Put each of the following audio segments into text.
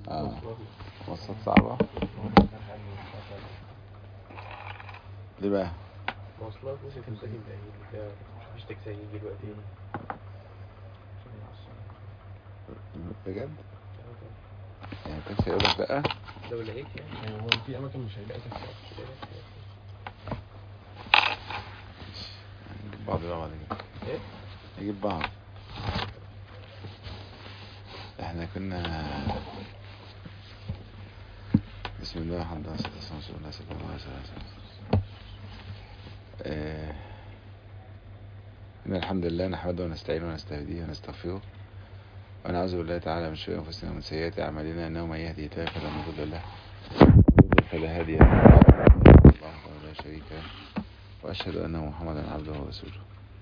اه مواصلات صعبة ليه بقى مواصلات مش هتمسكي بعيد بتاع مفيش تاكسي هيجي دلوقتي بجد يعني التاكسي يقول لك لا لو لقيت يعني يعني هو في اماكن مش هيلاقي تاكسي نجيب بعض بقى بعد كده ايه؟ نجيب بعض احنا كنا بسم الله الحمد لله والصلاة والسلام على رسول الله صلى الله عليه وسلم آه، إن الحمد لله نحمده ونستعينه ونستهديه ونستغفره ونعوذ بالله تعالى من شرور أنفسنا ومن سيئات أعمالنا إنه من يهدي الله فلا مضل له ومن يضلل فلا هادي له الله وحده لا شريك له وأشهد أن محمدا عبده ورسوله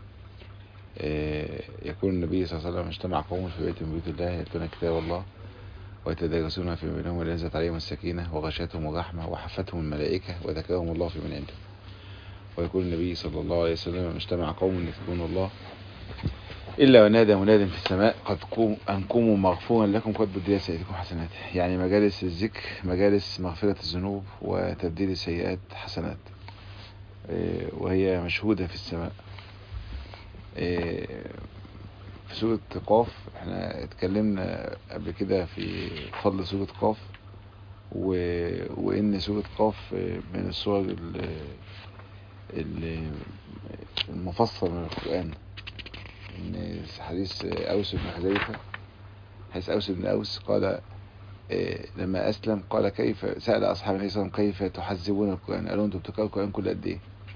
آه، يقول النبي صلى الله عليه وسلم اجتمع قوم في بيت من بيوت الله يتلون كتاب الله ويتدارسون في بينهم ولنزلت عليهم السكينة وغشتهم الرحمة وحفتهم الملائكة وذكرهم الله في من عنده ويقول النبي صلى الله عليه وسلم اجتمع قوم يذكرون الله إلا ونادى مناد في السماء قد قوم أن قوموا مغفورا لكم قد بدلت سيئاتكم حسنات يعني مجالس الذكر مجالس مغفرة الذنوب وتبديل السيئات حسنات آه، وهي مشهودة في السماء آه، في سورة قاف احنا اتكلمنا قبل كده في فضل سورة قاف و... وان سورة قاف من السور ال... ال... المفصل من القرآن ان حديث اوس بن حذيفة حديث اوس بن اوس قال آه، لما اسلم قال كيف سأل اصحاب النبي صلى الله عليه وسلم كيف تحذبون القرآن قالوا انتوا بتقرأوا القرآن كل قد ايه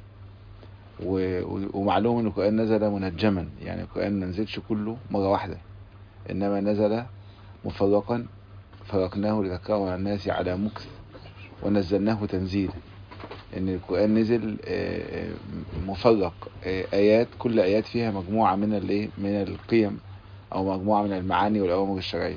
و- و- ومعلوم ان القرآن نزل منجما يعني القرآن ما نزلش كله مرة واحدة انما نزل مفرقا فرقناه لذكره على الناس على مكث ونزلناه تنزيلا ان القرآن نزل آه، آه، مفرق آه، ايات كل ايات فيها مجموعة من الايه من القيم او مجموعة من المعاني والاوامر الشرعية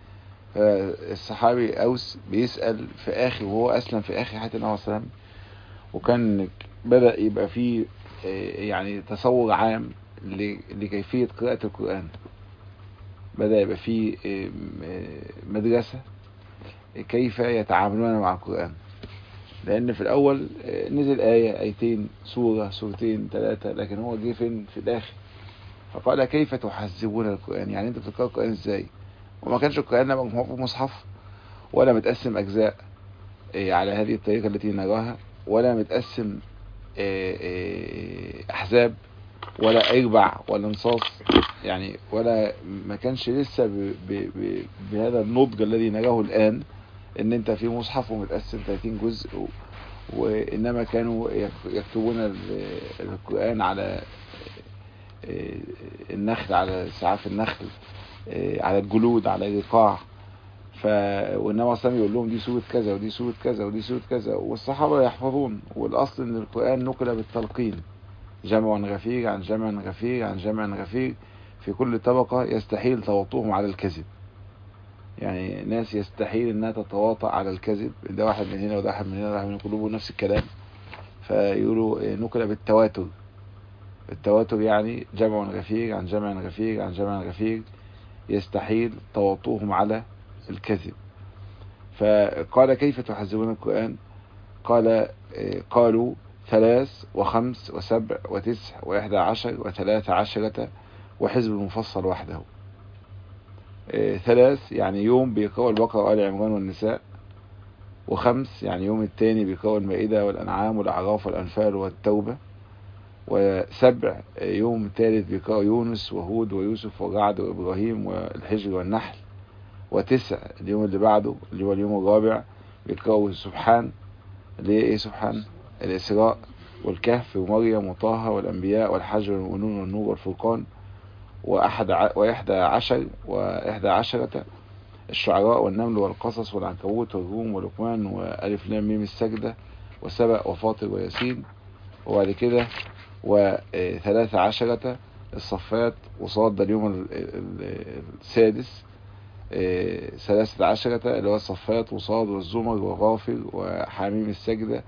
فالصحابي اوس بيسأل في اخر وهو اسلم في اخر حياة النبي صلى الله عليه وسلم وكان بدأ يبقى فيه آه، يعني تصور عام ل- لكيفية قراءة القرآن بدأ يبقى فيه آه، م- آه، مدرسة كيف يتعاملون مع القرآن لأن في الأول آه، نزل آية آيتين سورة سورتين ثلاثة لكن هو جه فين في الآخر فقال كيف تحذبون القرآن يعني أنت بتقرأ القرآن إزاي وما كانش القرآن لا مجموع في مصحف ولا متقسم أجزاء آه، على هذه الطريقة التي نراها ولا متقسم آه، آه، أحزاب ولا إربع ولا نصاص يعني ولا ما كانش لسه ب ب ب بهذا النضج الذي نراه الآن ان انت في مصحف ومتقسم 30 جزء و... وانما كانوا يك- يكتبون ال- القرآن على آه، النخل على سعاف النخل آه، على الجلود على الرقاع ف وانما اصلا يقول لهم دي سوره كذا ودي سوره كذا ودي سوره كذا والصحابه يحفظون والاصل ان القران نقل بالتلقين جمع غفير عن جمع غفير عن جمع غفير في كل طبقه يستحيل تواطؤهم على الكذب يعني ناس يستحيل انها تتواطأ على الكذب ده واحد من هنا وده واحد من هنا وده واحد من هنا كلهم نفس الكلام فيقولوا إيه، نقل بالتواتر التواتر يعني جمع غفير عن جمع غفير عن جمع غفير يستحيل تواطؤهم على الكذب فقال كيف تحذبون القرآن قال آه، قالوا ثلاث وخمس وسبع وتسع وإحدى عشر وثلاث عشرة وحزب المفصل وحده آه، ثلاث يعني يوم بيقرأوا البقرة وآل عمران والنساء وخمس يعني يوم التاني بيقرأوا المائدة والأنعام والأعراف والأنفال والتوبة وسبع آه، يوم ثالث بيقرأوا يونس وهود ويوسف والرعد وإبراهيم والحجر والنحل وتسع اليوم اللي بعده اللي هو اليوم الرابع بيقرأوا سبحان اللي هي ايه سبحان الإسراء والكهف ومريم وطه والأنبياء والحج والمؤمنون والنور والفرقان وأحد ع... وإحدى عشر وإحدى عشرة الشعراء والنمل والقصص والعنكبوت والروم ولقمان وألف لام ميم السجدة وسبأ وفاطر وياسين وبعد كده وثلاثة عشرة الصفات وصاد ده اليوم ال- ال- السادس آه، ثلاثة عشرة اللي هو الصفات وصاد والزمر وغافر وحميم السجدة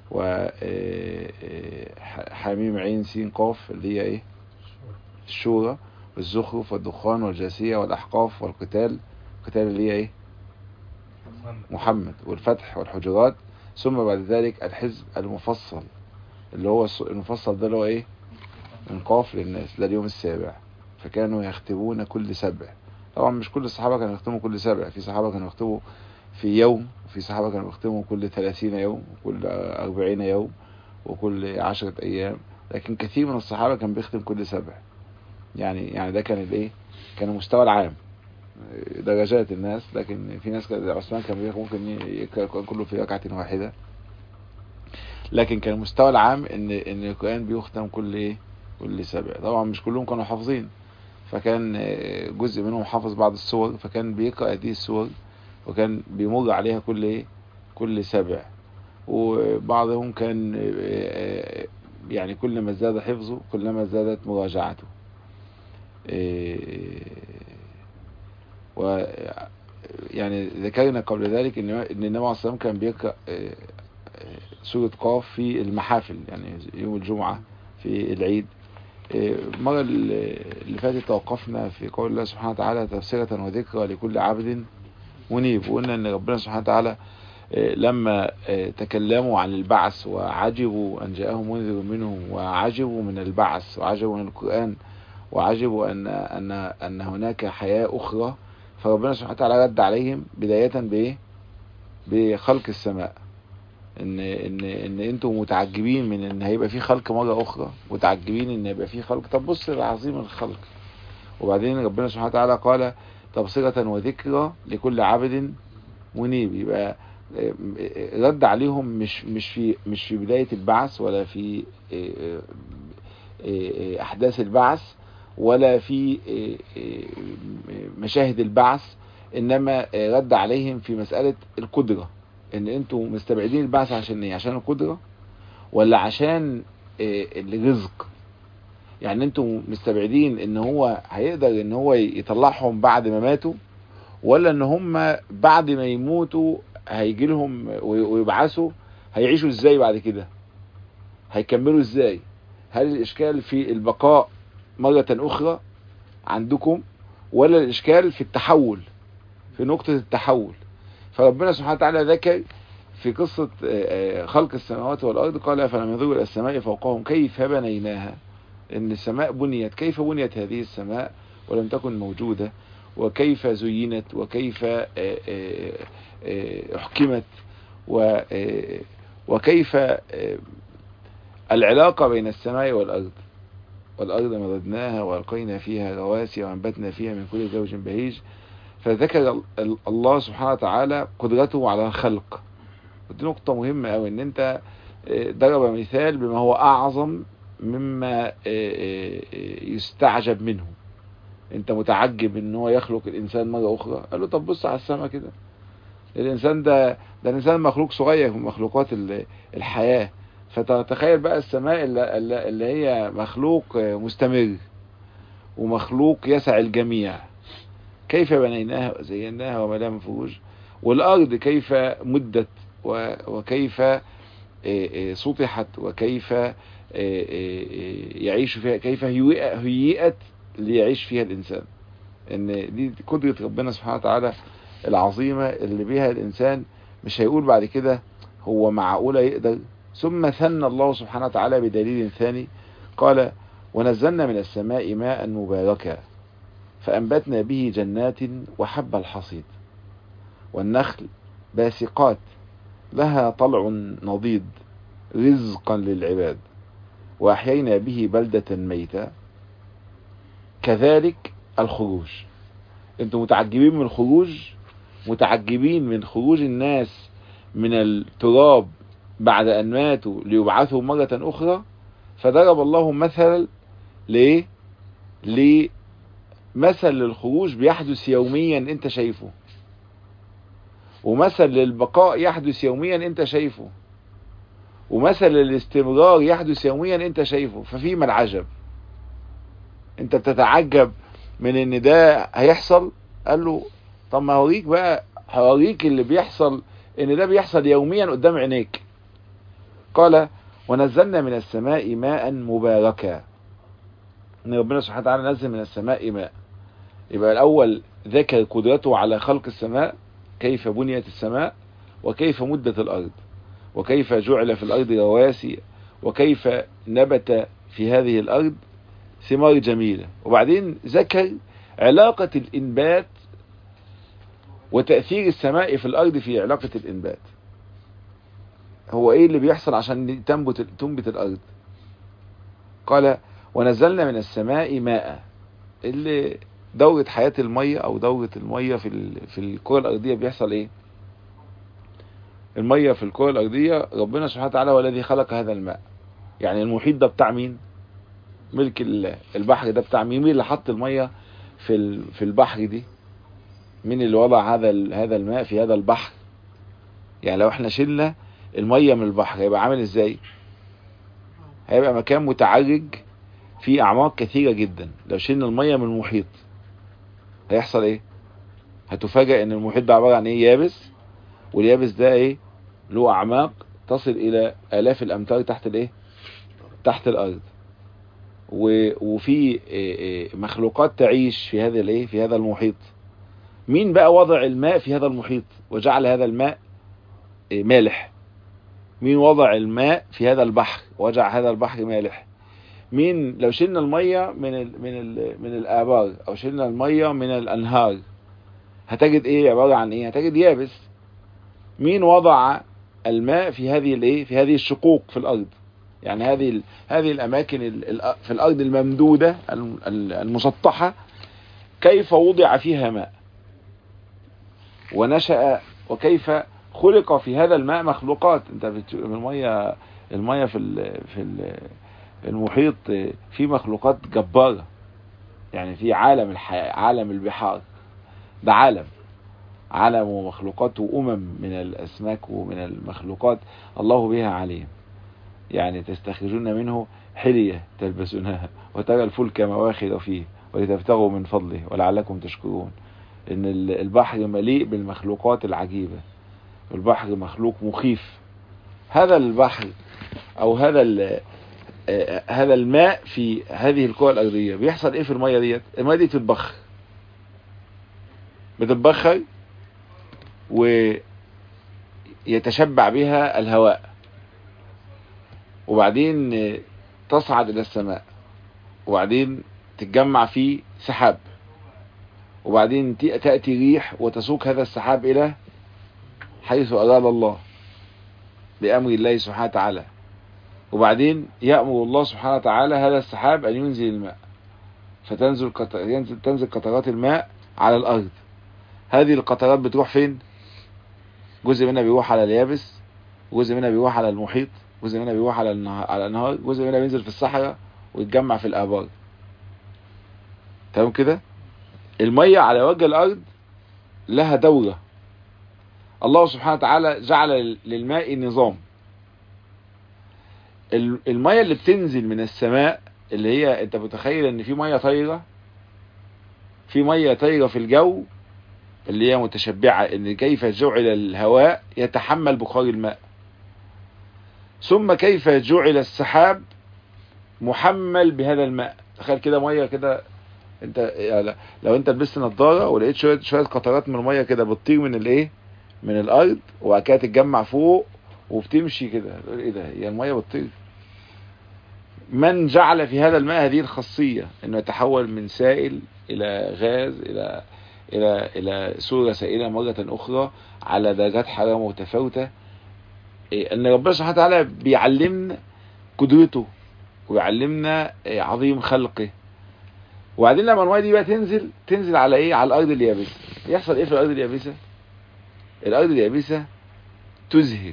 وحميم عين سين قاف اللي هي ايه الشورى والزخرف والدخان والجاثية والأحقاف والقتال القتال اللي هي ايه محمد والفتح والحجرات ثم بعد ذلك الحزب المفصل اللي هو الص- المفصل ده اللي هو ايه من قاف للناس ده اليوم السابع فكانوا يختبون كل سبع طبعا مش كل الصحابة كانوا يختموا كل سبع في صحابة كانوا يختموا في يوم وفي صحابة كانوا يختموا كل 30 يوم وكل 40 يوم وكل 10 ايام لكن كثير من الصحابة كان بيختم كل سبع يعني يعني ده كان الايه كان المستوى العام درجات الناس لكن في ناس كان عثمان كان بيقرأ ممكن يقرأ القرآن كله في ركعة واحدة لكن كان المستوى العام ان ان القرآن بيختم كل ايه كل سبع طبعا مش كلهم كانوا حافظين فكان آه، جزء منهم حافظ بعض السور فكان بيقرأ هذه السور وكان بيمر عليها كل ايه كل سبع وبعضهم كان آه، آه، يعني كلما زاد حفظه كلما زادت مراجعته إيه، و يعني ذكرنا قبل ذلك ان ان النبي عليه الصلاه والسلام كان بيقرا إيه، إيه، سوره قاف في المحافل يعني يوم الجمعه في العيد إيه، المره اللي اللي فاتت توقفنا في قول الله سبحانه وتعالى تفسيرة وذكرى لكل عبد منيب وقلنا ان ربنا سبحانه وتعالى إيه، لما إيه، تكلموا عن البعث وعجبوا ان جاءهم منذر منهم وعجبوا من البعث وعجبوا من القران وعجبوا ان ان ان هناك حياه اخرى فربنا سبحانه وتعالى رد عليهم بدايه بايه؟ بخلق السماء ان ان ان انتم متعجبين من ان هيبقى في خلق مره اخرى متعجبين ان هيبقى في خلق طب بص العظيم الخلق وبعدين ربنا سبحانه وتعالى قال تبصرة وذكرى لكل عبد منيب يبقى آه، آه، رد عليهم مش مش في مش في بداية البعث ولا في آه، آه، آه، احداث البعث ولا في آه، آه، مشاهد البعث انما آه، رد عليهم في مسألة القدرة ان انتوا مستبعدين البعث عشان ايه عشان القدرة ولا عشان آه، الرزق يعني انتوا مستبعدين ان هو هيقدر ان هو يطلعهم بعد ما ماتوا ولا ان هم بعد ما يموتوا هيجي لهم ويبعثوا هيعيشوا ازاي بعد كده هيكملوا ازاي هل الاشكال في البقاء مرة اخرى عندكم ولا الاشكال في التحول في نقطة التحول فربنا سبحانه وتعالى ذكر في قصة آه، آه، خلق السماوات والأرض قال فلم ينظروا إلى السماء فوقهم كيف بنيناها إن السماء بنيت كيف بنيت هذه السماء ولم تكن موجودة وكيف زينت وكيف آه، آه، آه، أحكمت و- آه، وكيف آه، العلاقة بين السماء والأرض والأرض مددناها وألقينا فيها رواسي وأنبتنا فيها من كل زوج بهيج فذكر ال- ال- الله سبحانه وتعالى قدرته على الخلق ودي نقطة مهمة أوي إن أنت آه، ضرب مثال بما هو أعظم مما آه، آه، آه، يستعجب منه أنت متعجب إن هو يخلق الإنسان مرة أخرى قال له طب بص على السماء كده الإنسان ده ده الإنسان مخلوق صغير من مخلوقات ال- الحياة فتتخيل بقى السماء اللي, اللي اللي هي مخلوق آه، مستمر ومخلوق يسع الجميع كيف بنيناها وزيناها وما لها من فروج والأرض كيف مدت و- وكيف آه، آه، سطحت وكيف آه، آه، آه، يعيش فيها كيف هيئ- هيئت ليعيش فيها الإنسان ان دي قدرة ربنا سبحانه وتعالى العظيمة اللي بيها الإنسان مش هيقول بعد كده هو معقولة يقدر ثم ثنى الله سبحانه وتعالى بدليل ثاني قال ونزلنا من السماء ماء مباركا فأنبتنا به جنات وحب الحصيد والنخل باسقات لها طلع نضيد رزقا للعباد وأحيينا به بلدة ميتة كذلك الخروج انتم متعجبين من الخروج متعجبين من خروج الناس من التراب بعد أن ماتوا ليبعثوا مرة أخرى فضرب الله مثل ليه لمثل للخروج بيحدث يوميا انت شايفه ومثل للبقاء يحدث يوميا انت شايفه ومثل للاستمرار يحدث يوميا انت شايفه ففيما العجب انت بتتعجب من ان ده هيحصل قال له طب ما هوريك بقى هوريك اللي بيحصل ان ده بيحصل يوميا قدام عينيك قال ونزلنا من السماء ماء مباركا ان ربنا سبحانه وتعالى نزل من السماء ماء يبقى الاول ذكر قدرته على خلق السماء كيف بنيت السماء وكيف مدت الأرض وكيف جعل في الأرض رواسي وكيف نبت في هذه الأرض ثمار جميلة وبعدين ذكر علاقة الإنبات وتأثير السماء في الأرض في علاقة الإنبات هو إيه اللي بيحصل عشان تنبت تنبت الأرض قال ونزلنا من السماء ماء اللي دورة حياة المية أو دورة المية في ال... في الكرة الأرضية بيحصل إيه المية في الكرة الأرضية ربنا سبحانه وتعالى هو الذي خلق هذا الماء يعني المحيط ده بتاع مين ملك ال- البحر ده بتاع مين مين اللي حط المية في ال... في البحر دي مين اللي وضع هذا ال... هذا الماء في هذا البحر يعني لو احنا شلنا المية من البحر هيبقى عامل ازاي هيبقى مكان متعرج فيه اعماق كثيرة جدا لو شلنا المية من المحيط هيحصل ايه هتفاجأ ان المحيط ده عبارة عن ايه يابس واليابس ده ايه له اعماق تصل الى الاف الامتار تحت الايه تحت الارض و... وفي إيه إيه مخلوقات تعيش في هذا الايه في هذا المحيط مين بقى وضع الماء في هذا المحيط وجعل هذا الماء إيه مالح مين وضع الماء في هذا البحر وجعل هذا البحر مالح مين لو شلنا المية من ال من ال من الآبار أو شلنا المية من الأنهار هتجد إيه عبارة عن إيه هتجد يابس مين وضع الماء في هذه الإيه في هذه الشقوق في الأرض يعني هذه ال هذه الأماكن ال ال في الأرض الممدودة الم- ال- المسطحة كيف وضع فيها ماء ونشأ وكيف خلق في هذا الماء مخلوقات انت بت- المية المية في ال في ال المحيط فيه مخلوقات جبارة يعني في عالم الحياة عالم البحار ده عالم عالم ومخلوقات وأمم من الأسماك ومن المخلوقات الله بها عليم يعني تستخرجون منه حلية تلبسونها وترى الفلك مواخر فيه ولتبتغوا من فضله ولعلكم تشكرون إن ال- البحر مليء بالمخلوقات العجيبة البحر مخلوق مخيف هذا البحر أو هذا ال- آه، هذا الماء في هذه الكرة الأرضية بيحصل إيه في المية ديت المية دي بتتبخر بتتبخر ويتشبع بها الهواء وبعدين آه، تصعد إلى السماء وبعدين تتجمع في سحاب وبعدين ت- تأتي ريح وتسوق هذا السحاب إلى حيث أراد الله بأمر الله سبحانه وتعالى وبعدين يأمر الله سبحانه وتعالى هذا السحاب أن ينزل الماء فتنزل قط... ينزل... تنزل قطرات الماء على الأرض هذه القطرات بتروح فين جزء منها بيروح على اليابس جزء منها بيروح على المحيط جزء منها بيروح على النهار على النهار جزء منها بينزل في الصحراء ويتجمع في الآبار تمام كده المية على وجه الأرض لها دورة الله سبحانه وتعالى جعل للماء نظام ال- المية اللي بتنزل من السماء اللي هي انت متخيل ان في مية طايرة في مية طايرة في الجو اللي هي متشبعة ان كيف جعل الهواء يتحمل بخار الماء ثم كيف جعل السحاب محمل بهذا الماء تخيل كده مية كده انت يعني لو انت لبست نظارة ولقيت شوية شوية قطرات من المية كده بتطير من الايه من الارض وبعد كده تتجمع فوق وبتمشي كده تقول ايه ده هي المية بتطير من جعل في هذا الماء هذه الخاصية انه يتحول من سائل الى غاز الى الى الى صورة سائلة مرة اخرى على درجات حرارة متفاوتة إيه، ان ربنا سبحانه وتعالى بيعلمنا قدرته ويعلمنا إيه، عظيم خلقه وبعدين لما الميه دي بقى تنزل تنزل على ايه على الارض اليابسه يحصل ايه في الارض اليابسه الارض اليابسه تزهر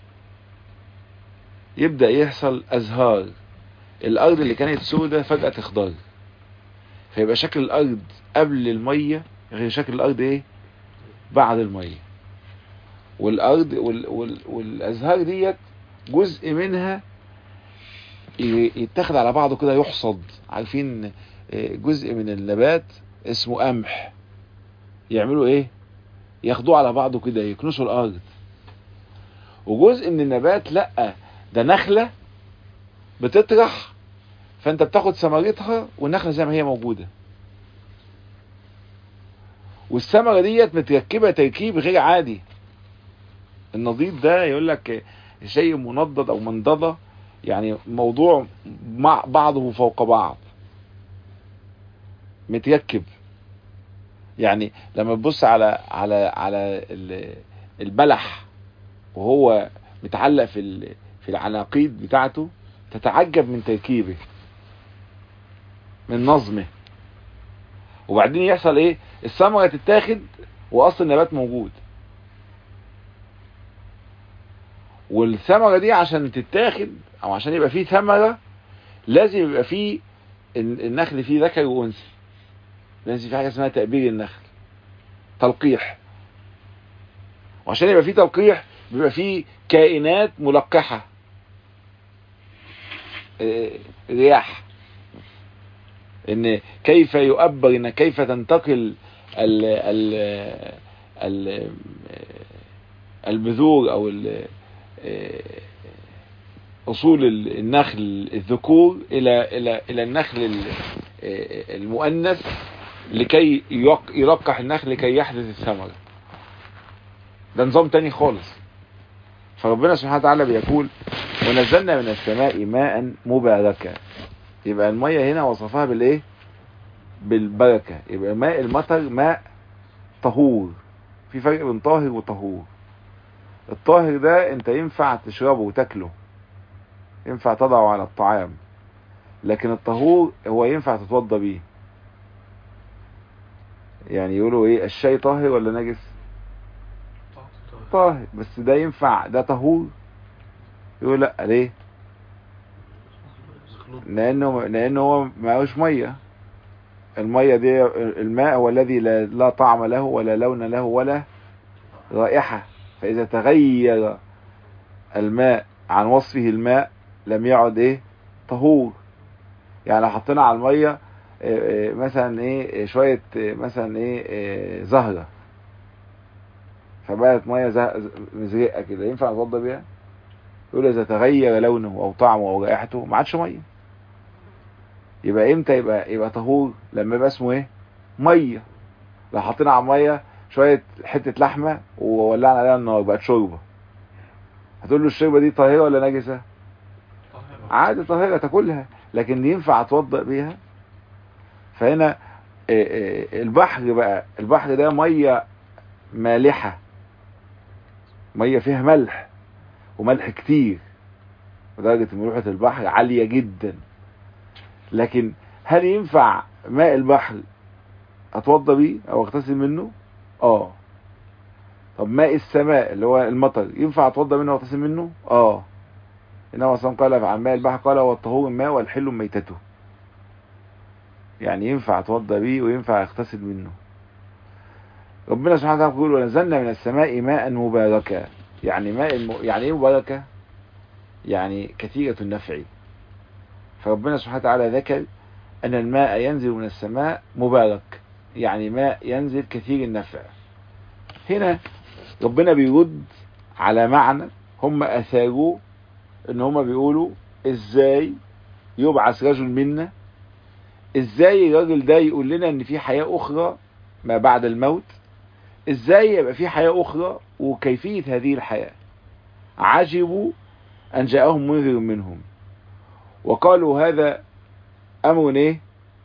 يبدا يحصل ازهار الارض اللي كانت سودة فجاه تخضر فيبقى شكل الارض قبل الميه غير شكل الارض ايه بعد الميه والارض وال وال والازهار ديت جزء منها ي- يتاخد على بعضه كده يحصد عارفين آه، جزء من النبات اسمه قمح يعملوا ايه ياخدوه على بعضه كده يكنسوا الارض وجزء من النبات لا ده نخلة بتطرح فانت بتاخد ثمرتها والنخلة زي ما هي موجودة والثمره ديت متركبه تركيب غير عادي النضيد ده يقول لك شيء منضد او منضده يعني موضوع مع بعضه فوق بعض متركب يعني لما تبص على على على ال- البلح وهو متعلق في ال- في العناقيد بتاعته تتعجب من تركيبه من نظمه وبعدين يحصل ايه الثمره تتاخد واصل النبات موجود والثمره دي عشان تتاخد او عشان يبقى فيه ثمره لازم يبقى فيه ال- النخل فيه ذكر وانثى لازم في حاجه اسمها تأبير النخل تلقيح وعشان يبقى فيه تلقيح بيبقى فيه كائنات ملقحه آه، رياح ان كيف يؤبر ان كيف تنتقل ال ال ال البذور او ال اصول النخل الذكور الى الى الى النخل ال- المؤنث لكي يق- يلقح النخل لكي يحدث الثمرة ده نظام تاني خالص فربنا سبحانه وتعالى بيقول ونزلنا من السماء ماء مباركا يبقى المية هنا وصفها بالايه بالبركة يبقى ماء المطر ماء طهور في فرق بين طاهر وطهور الطاهر ده انت ينفع تشربه وتاكله ينفع تضعه على الطعام لكن الطهور هو ينفع تتوضى بيه يعني يقولوا ايه الشاي طاهر ولا نجس طاهر بس ده ينفع ده طهور يقول لا ليه لانه لانه هو معهوش ميه الميه دي الماء هو الذي لا, لا طعم له ولا لون له ولا رائحه فاذا تغير الماء عن وصفه الماء لم يعد ايه طهور يعني لو حطينا على الميه آه، آه، مثلا ايه شويه آه، مثلا ايه آه، زهره فبقت ميه زه- مزرقه كده ينفع نتوضى بيها يقول اذا تغير لونه او طعمه او رائحته ما عادش ميه يبقى امتى يبقى يبقى طهور لما يبقى اسمه ايه ميه لو حطينا على الميه شويه حته لحمه وولعنا عليها النار بقت شوربه هتقول له الشوربه دي طاهره ولا نجسه عادي طاهره تاكلها لكن ينفع اتوضا بيها فهنا آه، آه، البحر بقى البحر ده ميه مالحه ميه فيها ملح وملح كتير ودرجه ملوحه البحر عاليه جدا لكن هل ينفع ماء البحر اتوضى بيه او اغتسل منه اه طب ماء السماء اللي هو المطر ينفع اتوضى منه واغتسل منه اه انما اصلا قال عن ماء البحر قال هو الطهور الماء والحل ميتته يعني ينفع اتوضى بيه وينفع اغتسل منه ربنا سبحانه وتعالى يقول ونزلنا من السماء ماء مباركا يعني ماء الم... يعني ايه مباركه يعني كثيره النفع فربنا سبحانه وتعالى ذكر أن الماء ينزل من السماء مبارك يعني ماء ينزل كثير النفع هنا ربنا بيرد على معنى هم أثاروه ان هم بيقولوا ازاي يبعث رجل منا ازاي الراجل ده يقول لنا ان في حياة اخرى ما بعد الموت ازاي يبقى في حياة اخرى وكيفية هذه الحياة عجبوا ان جاءهم منذر منهم وقالوا هذا امر ايه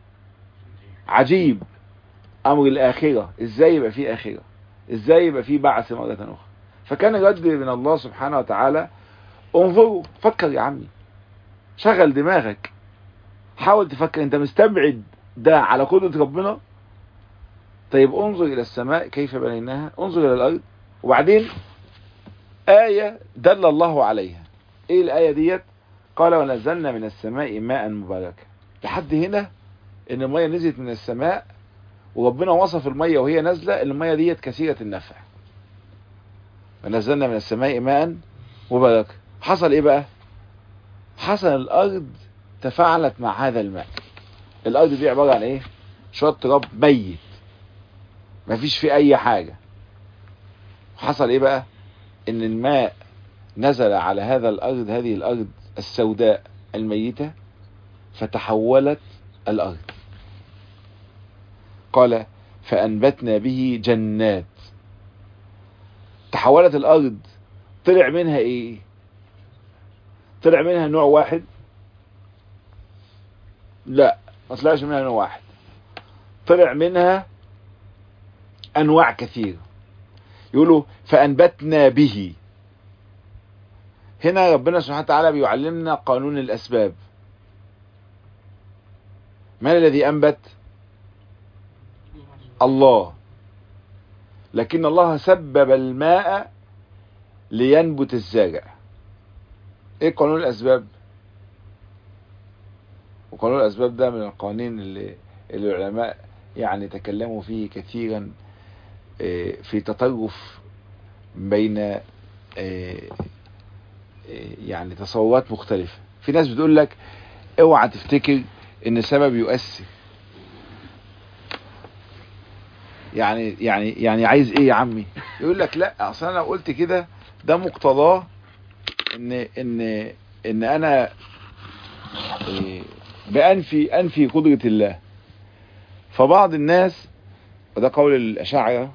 عجيب امر الاخرة ازاي يبقى في اخرة ازاي يبقى في بعث مرة اخرى فكان رد من الله سبحانه وتعالى انظروا فكر يا عمي شغل دماغك حاول تفكر انت مستبعد ده على قدرة ربنا طيب انظر الى السماء كيف بنيناها انظر الى الارض وبعدين آية دل الله عليها ايه الآية ديت قال ونزلنا من السماء ماء مباركا لحد هنا ان المية نزلت من السماء وربنا وصف المية وهي نازلة ان المية ديت كثيرة النفع ونزلنا من السماء ماء مباركا حصل ايه بقى حصل الارض تفاعلت مع هذا الماء الارض دي عبارة عن ايه شوية تراب ميت مفيش فيه اي حاجة حصل ايه بقى ان الماء نزل على هذا الارض هذه الارض السوداء الميتة فتحولت الارض قال فأنبتنا به جنات تحولت الأرض طلع منها إيه طلع منها نوع واحد لا ما طلعش منها نوع واحد طلع منها أنواع كثيرة يقولوا فأنبتنا به هنا ربنا سبحانه وتعالى بيعلمنا قانون الأسباب من الذي أنبت الله لكن الله سبب الماء لينبت الزارع ايه قانون الاسباب وقانون الاسباب ده من القوانين اللي, اللي العلماء يعني تكلموا فيه كثيرا آه، في تطرف بين آه، آه، يعني تصورات مختلفة في ناس بتقول لك اوعى تفتكر ان سبب يؤثر يعني يعني يعني عايز ايه يا عمي يقول لك لا اصل انا لو قلت كده ده مقتضاه ان ان ان انا إيه، بانفي انفي قدرة الله فبعض الناس وده قول الاشاعرة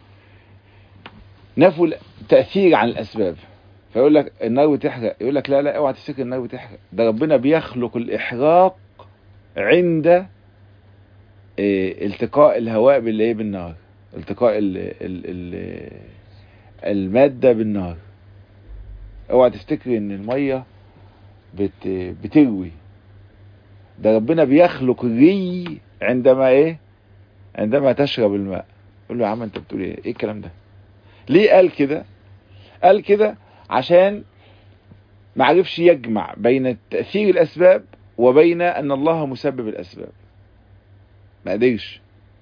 نفوا التأثير عن الاسباب فيقول لك النار بتحرق يقول لك لا لا اوعى تفتكر النار بتحرق ده ربنا بيخلق الاحراق عند إيه، التقاء الهواء بالايه بالنار التقاء ال ال ال المادة بالنار اوعى تفتكر ان المية بت بتروي ده ربنا بيخلق الري عندما ايه عندما تشرب الماء قول له يا عم انت بتقول ايه ايه الكلام ده ليه قال كده قال كده عشان ما عرفش يجمع بين تأثير الأسباب وبين أن الله مسبب الأسباب ما قدرش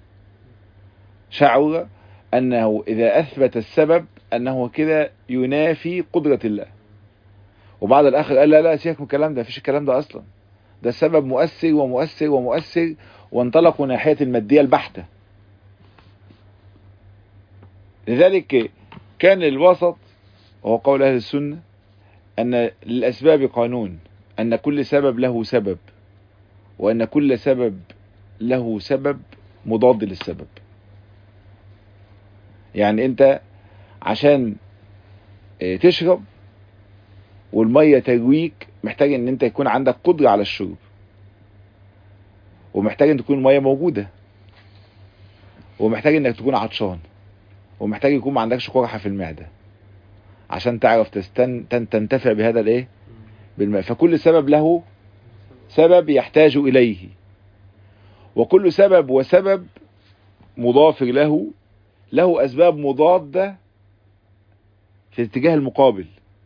شعر أنه إذا أثبت السبب أنه كده ينافي قدرة الله وبعض الآخر قال لا لا سيبك من الكلام ده مفيش الكلام ده أصلا ده السبب مؤثر ومؤثر ومؤثر وانطلقوا ناحية المادية البحتة لذلك كان الوسط وهو قول أهل السنة أن للأسباب قانون أن كل سبب له سبب وأن كل سبب له سبب مضاد للسبب يعني أنت عشان اه، تشرب والمية ترويك محتاج ان انت يكون عندك قدرة على الشرب ومحتاج ان تكون المية موجودة ومحتاج انك تكون عطشان ومحتاج يكون ما عندكش قرحة في المعدة عشان تعرف تستن تن- تنتفع بهذا الايه بالماء فكل سبب له سبب يحتاج اليه وكل سبب وسبب مضاف له له اسباب مضادة في الاتجاه المقابل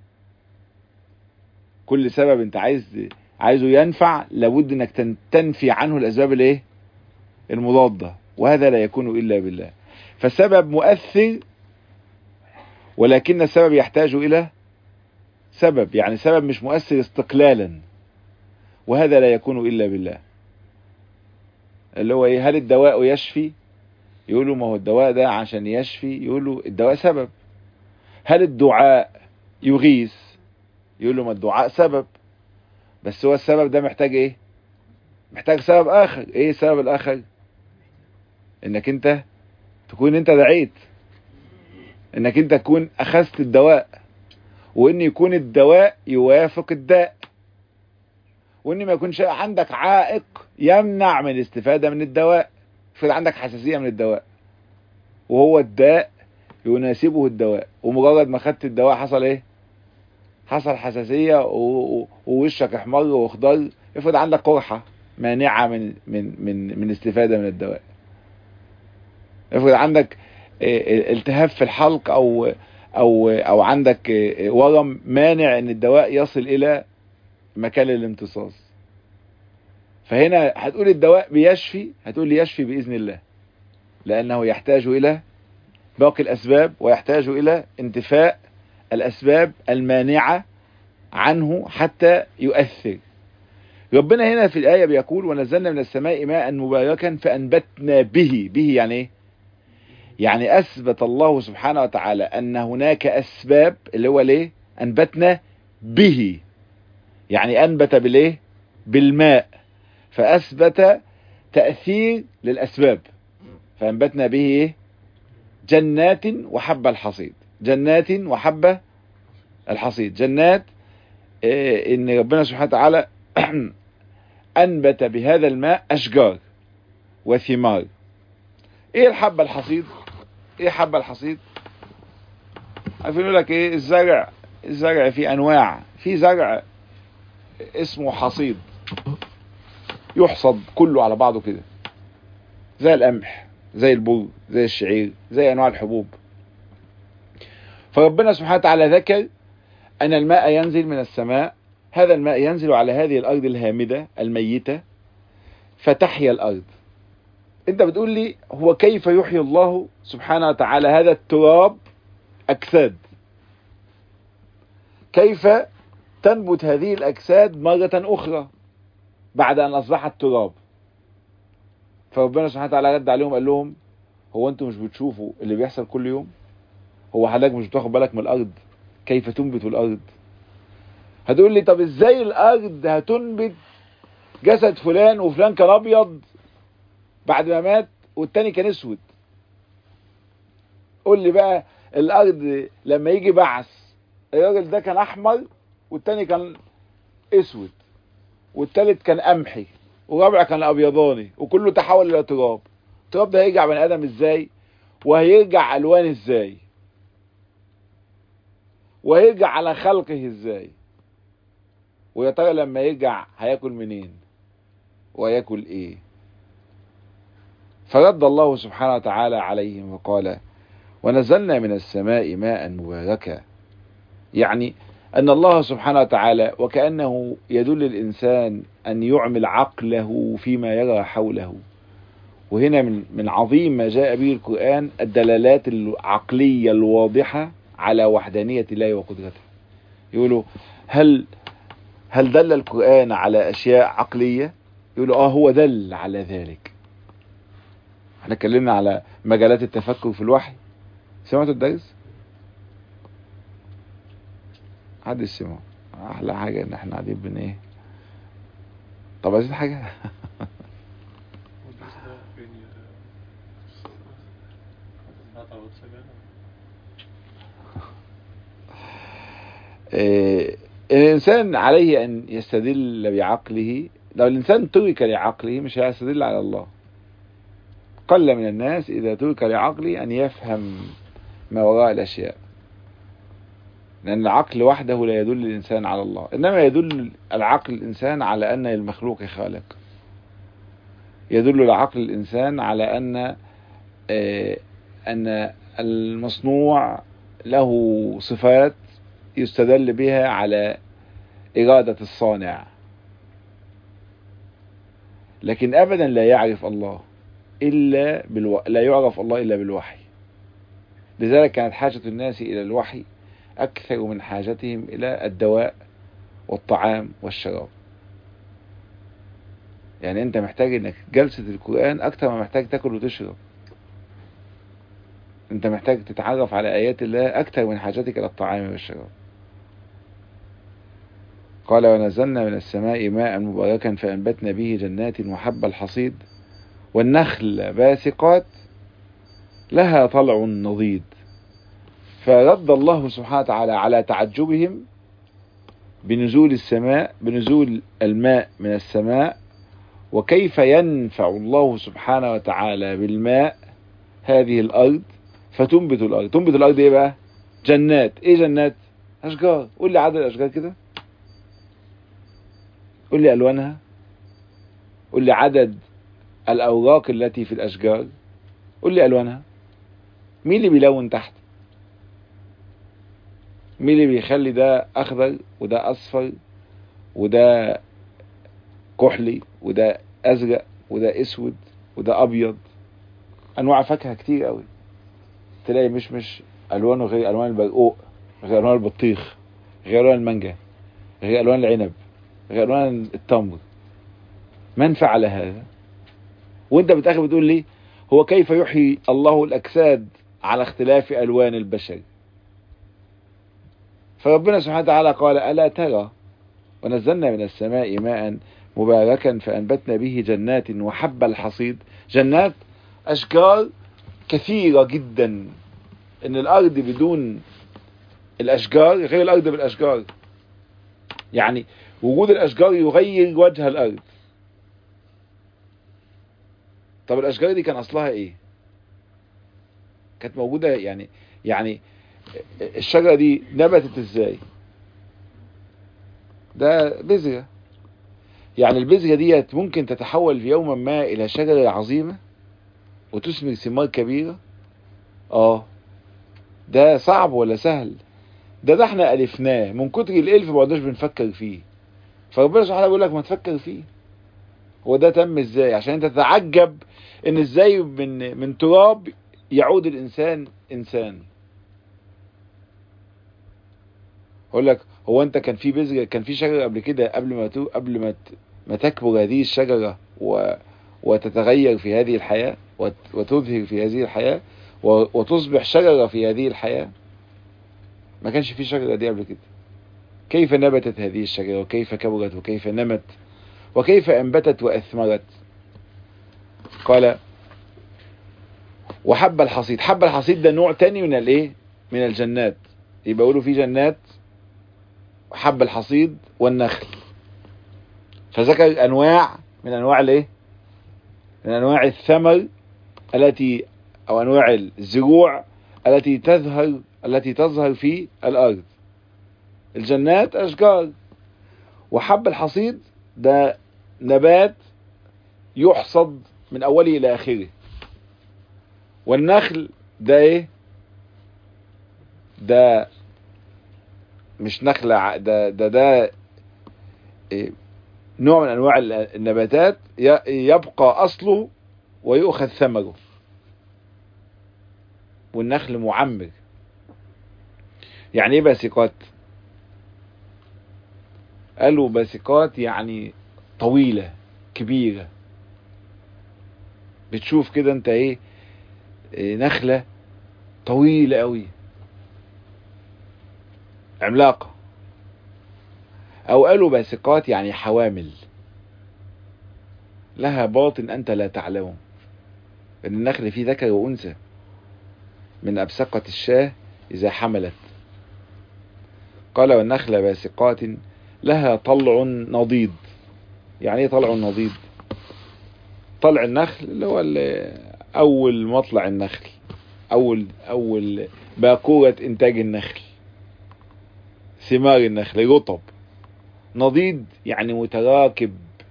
كل سبب انت عايز عايزه ينفع لابد انك تن- تنفي عنه الاسباب الايه المضادة وهذا لا يكون الا بالله فالسبب مؤثر ولكن السبب يحتاج الى سبب يعني سبب مش مؤثر استقلالا وهذا لا يكون الا بالله اللي هو ايه هل الدواء يشفي يقولوا ما هو الدواء ده عشان يشفي يقولوا الدواء سبب هل الدعاء يغيث يقولوا ما الدعاء سبب بس هو السبب ده محتاج ايه محتاج سبب اخر ايه السبب الاخر انك انت تكون انت دعيت انك انت تكون اخذت الدواء وان يكون الدواء يوافق الداء وان ما يكونش عندك عائق يمنع من الاستفادة من الدواء افرض عندك حساسية من الدواء وهو الداء يناسبه الدواء ومجرد ما خدت الدواء حصل ايه حصل حساسية و- و- ووشك احمر واخضر افرض عندك قرحة مانعة من من من من الاستفادة من الدواء افرض عندك اه، اه، التهاب في الحلق او او او عندك اه، اه، ورم مانع ان الدواء يصل الى مكان الامتصاص فهنا هتقول الدواء بيشفي هتقول لي يشفي بإذن الله لأنه يحتاج إلى باقي الأسباب ويحتاج إلى انتفاء الأسباب المانعة عنه حتى يؤثر ربنا هنا في الآية بيقول ونزلنا من السماء ماء مباركا فأنبتنا به به يعني ايه يعني أثبت الله سبحانه وتعالى أن هناك أسباب اللي هو ليه أنبتنا به يعني أنبت بالايه بالماء فأثبت تأثير للأسباب فأنبتنا به إيه؟ جنات وحب الحصيد جنات وحب الحصيد جنات إيه إن ربنا سبحانه وتعالى أنبت بهذا الماء أشجار وثمار إيه الحبة الحصيد؟ إيه حبة الحصيد؟ عارفين يقول لك إيه الزرع الزرع فيه أنواع في زرع اسمه حصيد يحصد كله على بعضه كده زي القمح زي البر زي الشعير زي انواع الحبوب فربنا سبحانه وتعالى ذكر ان الماء ينزل من السماء هذا الماء ينزل على هذه الارض الهامده الميته فتحيا الارض انت بتقول لي هو كيف يحيي الله سبحانه وتعالى هذا التراب اجساد كيف تنبت هذه الاجساد مره اخرى بعد ان اصبحت تراب فربنا سبحانه وتعالى رد عليهم قال لهم هو انتوا مش بتشوفوا اللي بيحصل كل يوم هو حضرتك مش بتاخد بالك من الارض كيف تنبت الارض هتقول لي طب ازاي الارض هتنبت جسد فلان وفلان كان ابيض بعد ما مات والتاني كان اسود قول لي بقى الارض لما يجي بعث الراجل ده كان احمر والتاني كان اسود والتالت كان قمحي والرابع كان ابيضاني وكله تحول الى تراب التراب ده هيرجع بني ادم ازاي وهيرجع الوان ازاي وهيرجع على خلقه ازاي ويا ترى لما يرجع هياكل منين وياكل ايه فرد الله سبحانه وتعالى عليهم وقال ونزلنا من السماء ماء مباركا يعني أن الله سبحانه وتعالى وكأنه يدل الإنسان أن يعمل عقله فيما يرى حوله وهنا من من عظيم ما جاء به القرآن الدلالات العقلية الواضحة على وحدانية الله وقدرته يقولوا هل هل دل القرآن على أشياء عقلية يقولوا آه هو دل على ذلك احنا اتكلمنا على مجالات التفكر في الوحي سمعتوا الدرس حد سمع احلى حاجه ان احنا قاعدين بن ايه طب عايزين حاجه والدرس ده فين يا- سمعت على الواتساب يعني؟ إيه الانسان عليه ان يستدل بعقله لو الانسان ترك لعقله مش هيستدل على الله قل من الناس اذا ترك لعقله ان يفهم ما وراء الاشياء لأن العقل وحده لا يدل الإنسان على الله إنما يدل العقل الإنسان على أن المخلوق خالق يدل العقل الإنسان على أن آه، أن المصنوع له صفات يستدل بها على إرادة الصانع لكن أبدا لا يعرف الله إلا بالو... لا يعرف الله إلا بالوحي لذلك كانت حاجة الناس إلى الوحي أكثر من حاجتهم إلى الدواء والطعام والشراب يعني أنت محتاج إنك جلسة القرآن أكثر ما محتاج تاكل وتشرب أنت محتاج تتعرف على آيات الله أكثر من حاجتك إلى الطعام والشراب قال ونزلنا من السماء ماء مباركا فأنبتنا به جنات وحب الحصيد والنخل باسقات لها طلع نضيد فرد الله سبحانه وتعالى على تعجبهم بنزول السماء بنزول الماء من السماء وكيف ينفع الله سبحانه وتعالى بالماء هذه الأرض فتنبت الأرض تنبت الأرض إيه بقى جنات إيه جنات أشجار قول لي عدد الأشجار كده قول لي ألوانها قول لي عدد الأوراق التي في الأشجار قول لي ألوانها مين اللي بيلون تحت مين اللي بيخلي ده أخضر وده أصفر وده كحلي وده أزرق وده أسود وده أبيض أنواع فاكهة كتير قوي تلاقي مش مش ألوانه غير ألوان البرقوق غير ألوان البطيخ غير ألوان المانجا غير ألوان العنب غير ألوان التمر من فعل هذا وانت بتاخر بتقول لي هو كيف يحيي الله الأجساد على اختلاف ألوان البشر فربنا سبحانه وتعالى قال ألا ترى ونزلنا من السماء ماء مباركا فأنبتنا به جنات وحب الحصيد جنات اشجار كثيرة جدا ان الارض بدون الاشجار غير الارض بالاشجار يعني وجود الاشجار يغير وجه الارض طب الاشجار دي كان اصلها ايه كانت موجودة يعني يعني الشجرة دي نبتت ازاي ده بذرة يعني البذرة ديت ممكن تتحول في يوما ما الى شجرة عظيمة وتثمر ثمار كبيرة اه ده صعب ولا سهل ده ده احنا الفناه من كتر الالف ما قعدناش بنفكر فيه فربنا سبحانه بيقول لك ما تفكر فيه هو ده تم ازاي عشان انت تتعجب ان ازاي من من تراب يعود الانسان انسان اقول لك هو انت كان في بذره كان في شجره قبل كده قبل ما تو قبل ما ت... ما تكبر هذه الشجره و... وتتغير في هذه الحياه وت... وتظهر في هذه الحياه و... وتصبح شجره في هذه الحياه ما كانش في شجره دي قبل كده كيف نبتت هذه الشجره وكيف كبرت وكيف نمت وكيف انبتت واثمرت قال وحب الحصيد حب الحصيد ده نوع تاني من الايه من الجنات يبقى يقولوا في جنات حب الحصيد والنخل فذكر انواع من انواع الايه من انواع الثمر التي او انواع الزروع التي تظهر التي تظهر في الارض الجنات اشجار وحب الحصيد ده نبات يحصد من اوله الى اخره والنخل ده ايه ده مش نخل ع- ده ده ده إيه نوع من انواع ال- النباتات ي- يبقى اصله ويؤخذ ثمره والنخل معمر يعني ايه باسقات قالوا باسقات يعني طويلة كبيرة بتشوف كده انت ايه إيه، نخلة طويلة قوي عملاقة او قالوا باسقات يعني حوامل لها باطن انت لا تعلمه ان النخل فيه ذكر وانثى من ابسقة الشاه اذا حملت قال والنخل باسقات لها طلع نضيد يعني ايه طلع نضيد طلع النخل اللي هو ال- اول مطلع النخل اول اول باكورة انتاج النخل ثمار النخل رطب نضيد يعني متراكب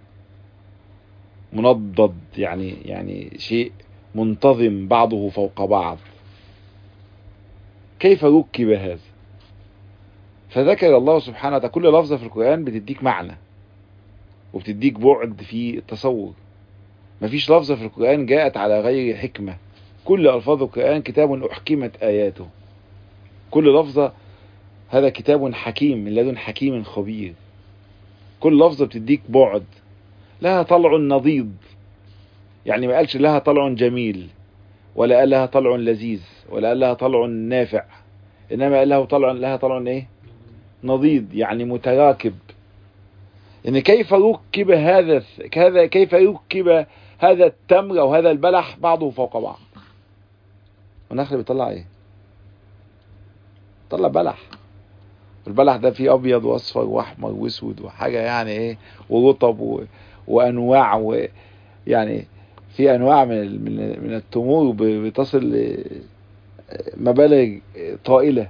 منضد يعني يعني شيء منتظم بعضه فوق بعض كيف ركب هذا فذكر الله سبحانه وتعالى كل لفظة في القرآن بتديك معنى وبتديك بعد في التصور مفيش لفظة في القرآن جاءت على غير حكمة كل ألفاظ القرآن كتاب أحكمت آياته كل لفظة هذا كتاب حكيم من لدن حكيم خبير كل لفظة بتديك بعد لها طلع نضيد يعني ما قالش لها طلع جميل ولا قال لها طلع لذيذ ولا قال لها طلع نافع انما قال لها طلع لها طلع ايه نضيد يعني متراكب ان كيف ركب هذا هذا كيف ركب هذا التمر او هذا البلح بعضه فوق بعض والنخل بيطلع ايه طلع بلح البلح ده فيه ابيض واصفر واحمر واسود وحاجه يعني ايه ورطب و... وانواع و... يعني في انواع من ال- من من التمور ب- بتصل ل- مبالغ طائله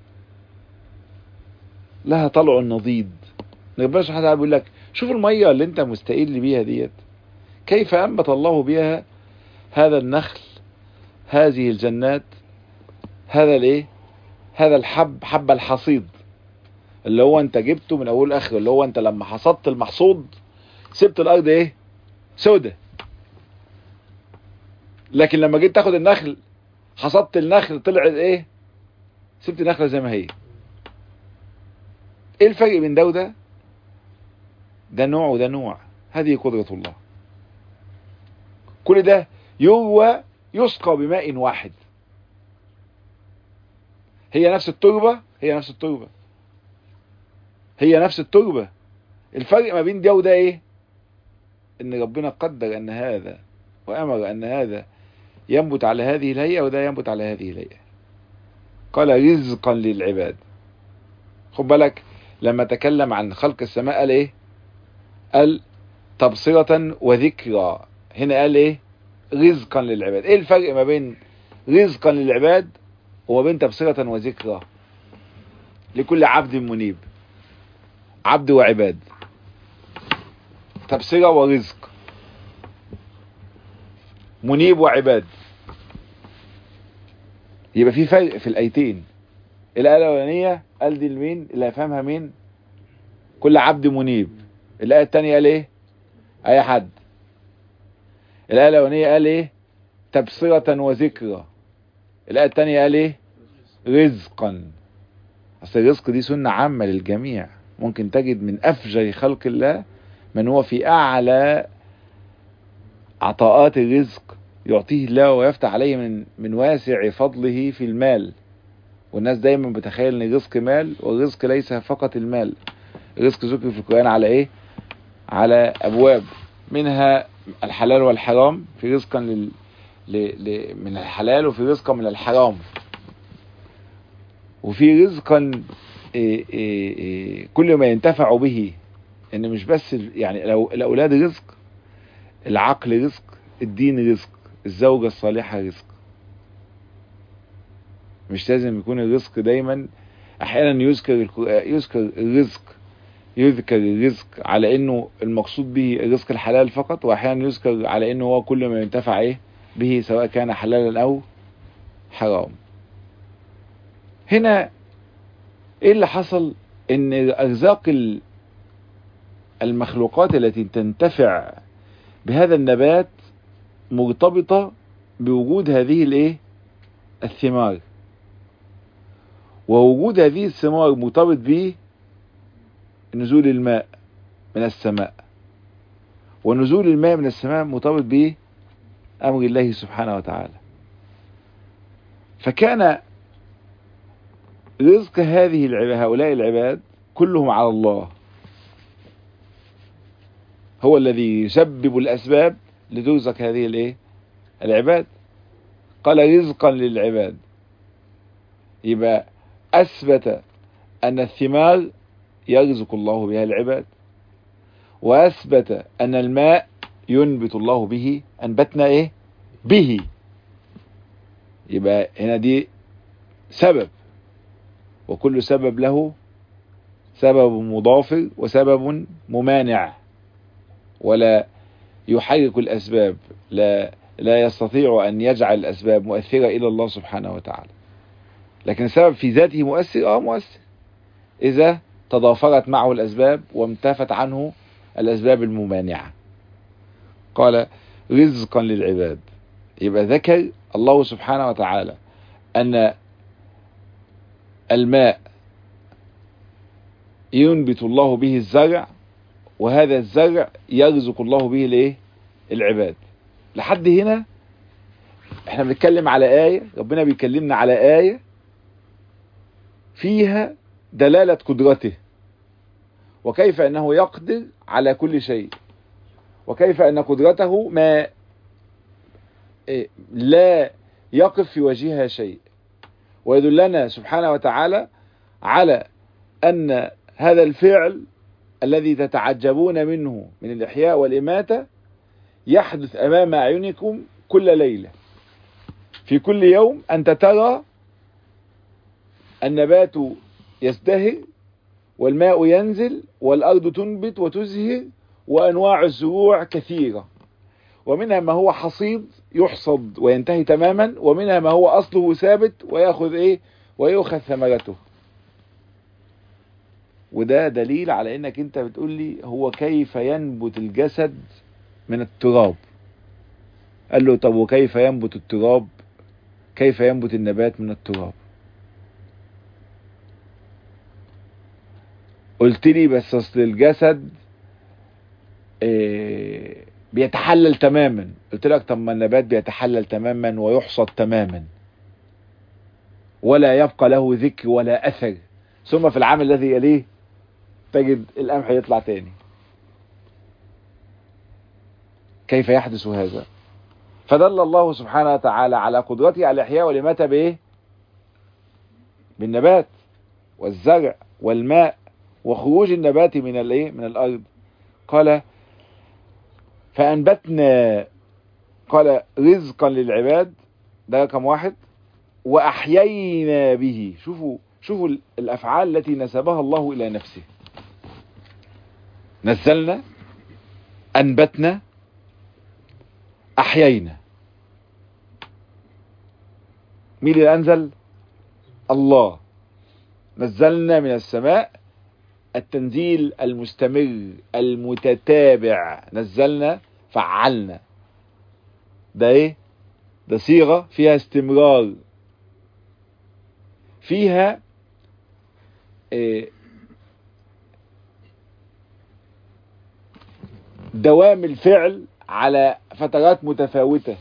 لها طلع نضيد ربنا سبحانه وتعالى بيقول لك شوف الميه اللي انت مستقل بيها ديت كيف انبت الله بها هذا النخل هذه الجنات هذا الايه هذا الحب حب الحصيد اللي هو انت جبته من اول لاخر اللي هو انت لما حصدت المحصود سبت الارض ايه سودة لكن لما جيت تاخد النخل حصدت النخل طلعت ايه سبت النخله زي ما هي ايه الفرق بين ده وده ده نوع وده نوع هذه قدرة الله كل ده يروى يسقى بماء واحد هي نفس التربة هي نفس التربة هي نفس التربة الفرق ما بين ده وده ايه ان ربنا قدر ان هذا وامر ان هذا ينبت على هذه الهيئة وده ينبت على هذه الهيئة قال رزقا للعباد خد بالك لما تكلم عن خلق السماء قال ايه قال تبصرة وذكرى هنا قال ايه رزقا للعباد ايه الفرق ما بين رزقا للعباد وما بين تبصرة وذكرى لكل عبد منيب عبد وعباد تبصرة ورزق منيب وعباد يبقى في فرق في الايتين الايه الاولانيه قال دي لمين اللي هيفهمها مين كل عبد منيب الايه الثانيه قال ايه اي حد الايه الاولانيه قال ايه تبصره وذكرى الايه الثانيه قال ايه رزقا اصل الرزق دي سنه عامه للجميع ممكن تجد من افجر خلق الله من هو في اعلى عطاءات الرزق يعطيه الله ويفتح عليه من من واسع فضله في المال والناس دايما بتخيل ان الرزق مال والرزق ليس فقط المال الرزق ذكر في القرآن على ايه على ابواب منها الحلال والحرام في رزقا لل... ل... ل... من الحلال وفي رزقا من الحرام وفي رزقا إيه إيه إيه كل ما ينتفع به ان مش بس ال- يعني لو الاولاد رزق العقل رزق الدين رزق الزوجة الصالحة رزق مش لازم يكون الرزق دايما احيانا يذكر القرآن- يذكر الرزق يذكر الرزق على انه المقصود به الرزق الحلال فقط واحيانا يذكر على انه هو كل ما ينتفع ايه به سواء كان حلالا او حرام هنا ايه اللي حصل ان ارزاق ال- المخلوقات التي تنتفع بهذا النبات مرتبطة بوجود هذه الايه الثمار ووجود هذه الثمار مرتبط به نزول الماء من السماء ونزول الماء من السماء مرتبط به امر الله سبحانه وتعالى فكان رزق هذه العباد هؤلاء العباد كلهم على الله هو الذي يسبب الاسباب لترزق هذه الايه العباد قال رزقا للعباد يبقى اثبت ان الثمار يرزق الله بها العباد واثبت ان الماء ينبت الله به انبتنا ايه به يبقى هنا دي سبب وكل سبب له سبب مضافر وسبب ممانع ولا يحرك الأسباب لا لا يستطيع أن يجعل الأسباب مؤثرة إلى الله سبحانه وتعالى لكن السبب في ذاته مؤثر آه مؤثر إذا تضافرت معه الأسباب وامتفت عنه الأسباب الممانعة قال رزقا للعباد يبقى ذكر الله سبحانه وتعالى أن الماء ينبت الله به الزرع وهذا الزرع يرزق الله به الايه العباد لحد هنا احنا بنتكلم على آية ربنا بيكلمنا على آية فيها دلالة قدرته وكيف انه يقدر على كل شيء وكيف ان قدرته ما إيه، لا يقف في وجهها شيء ويدلنا سبحانه وتعالى على ان هذا الفعل الذي تتعجبون منه من الإحياء والإماتة يحدث أمام أعينكم كل ليلة في كل يوم أنت ترى النبات يزدهر والماء ينزل والأرض تنبت وتزهر وأنواع الزروع كثيرة ومنها ما هو حصيد يحصد وينتهي تماما ومنها ما هو أصله ثابت ويأخذ إيه ويأخذ ثمرته وده دليل على انك انت بتقول لي هو كيف ينبت الجسد من التراب قال له طب وكيف ينبت التراب كيف ينبت النبات من التراب قلت لي بس اصل الجسد آه، بيتحلل تماما قلت لك طب ما النبات بيتحلل تماما ويحصد تماما ولا يبقى له ذكر ولا اثر ثم في العام الذي يليه تجد القمح يطلع تاني كيف يحدث هذا فدل الله سبحانه وتعالى على قدرته على الإحياء والإماتة بإيه؟ بالنبات والزرع والماء وخروج النبات من الايه من الارض قال فانبتنا قال رزقا للعباد ده رقم واحد واحيينا به شوفوا شوفوا الافعال التي نسبها الله الى نفسه نزلنا انبتنا احيينا مين اللي انزل الله نزلنا من السماء التنزيل المستمر المتتابع نزلنا فعلنا ده ايه ده صيغة فيها استمرار فيها إيه دوام الفعل على فترات متفاوتة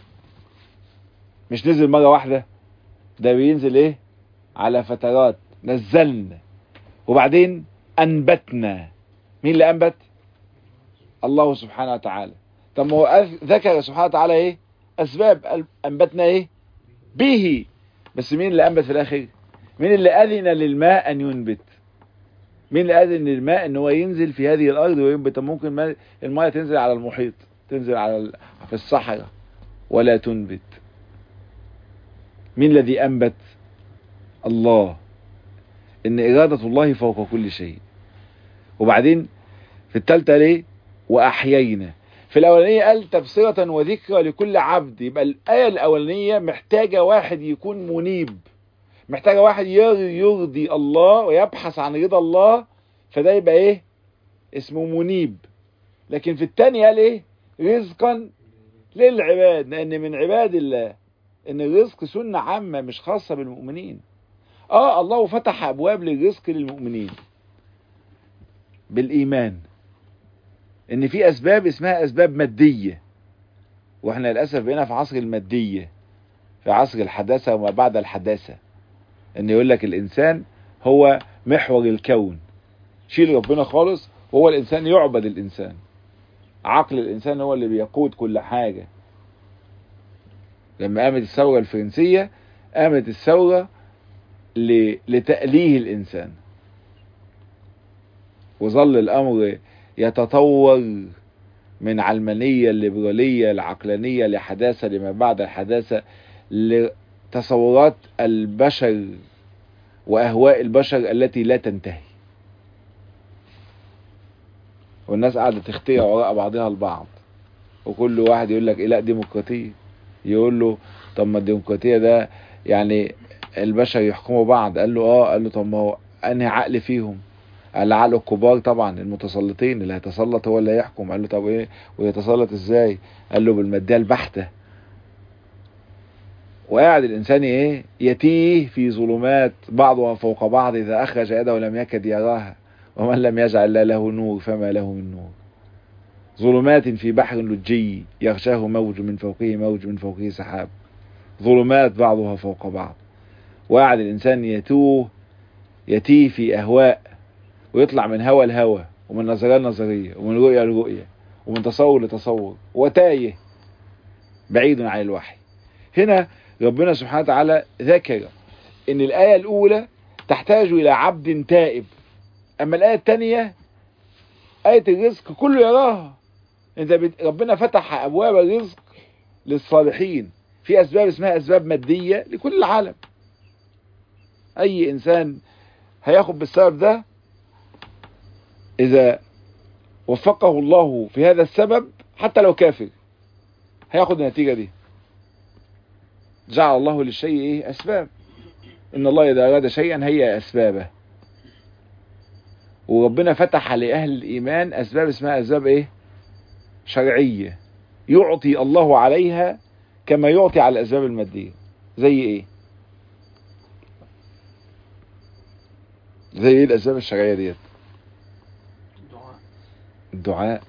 مش نزل مرة واحدة ده بينزل ايه على فترات نزلنا وبعدين انبتنا مين اللي انبت الله سبحانه وتعالى طب ما هو ذكر سبحانه وتعالى ايه اسباب انبتنا ايه به بس مين اللي انبت في الاخر مين اللي اذن للماء ان ينبت مين اللي اذن للماء ان هو ينزل في هذه الارض وينبت ممكن الماء تنزل على المحيط تنزل على في الصحراء ولا تنبت مين الذي انبت الله ان ارادة الله فوق كل شيء وبعدين في التالتة ليه واحيينا في الاولانية قال تبصرة وذكرى لكل عبد يبقى الاية الاولانية محتاجة واحد يكون منيب محتاجة واحد يرضي الله ويبحث عن رضا الله فده يبقى ايه اسمه منيب لكن في الثانية قال ايه رزقا للعباد لان من عباد الله ان الرزق سنة عامة مش خاصة بالمؤمنين اه الله فتح ابواب للرزق للمؤمنين بالايمان ان في اسباب اسمها اسباب مادية واحنا للاسف بقينا في عصر المادية في عصر الحداثة وما بعد الحداثة ان يقول لك الانسان هو محور الكون شيل ربنا خالص وهو الانسان يعبد الانسان عقل الانسان هو اللي بيقود كل حاجة لما قامت الثورة الفرنسية قامت الثورة لتأليه الإنسان وظل الأمر يتطور من علمانية الليبرالية العقلانية لحداثة لما بعد الحداثة لتصورات البشر وأهواء البشر التي لا تنتهي والناس قاعدة تخترع وراء بعضها البعض وكل واحد يقول لك إيه لا ديمقراطية يقول له طب ما الديمقراطية ده يعني البشر يحكموا بعض قال له اه قال له طب ما هو انهي عقل فيهم قال عقل الكبار طبعا المتسلطين اللي هيتسلط هو اللي هيحكم قال له طب ايه ويتسلط ازاي قال له بالماديه البحته وقاعد الانسان ايه يتيه في ظلمات بعضها فوق بعض اذا اخرج يده لم يكد يراها ومن لم يجعل له نور فما له من نور ظلمات في بحر لجي يغشاه موج من فوقه موج من فوقه سحاب ظلمات بعضها فوق بعض وقعد الإنسان يتوه يتيه في أهواء ويطلع من هوى لهوى ومن نظرية لنظرية ومن رؤية لرؤية ومن تصور لتصور وتايه بعيد عن الوحي هنا ربنا سبحانه وتعالى ذكر ان الآية الأولى تحتاج إلى عبد تائب أما الآية الثانية آية الرزق كله يراها انت بت... ربنا فتح أبواب الرزق للصالحين في أسباب اسمها أسباب مادية لكل العالم أي إنسان هياخد بالسبب ده إذا وفقه الله في هذا السبب حتى لو كافر هياخد النتيجة دي جعل الله للشيء إيه أسباب إن الله إذا أراد شيئا هي أسبابه وربنا فتح لأهل الإيمان أسباب اسمها أسباب إيه شرعية يعطي الله عليها كما يعطي على الأسباب المادية زي إيه زي إيه الأسباب الشرعية ديت الدعاء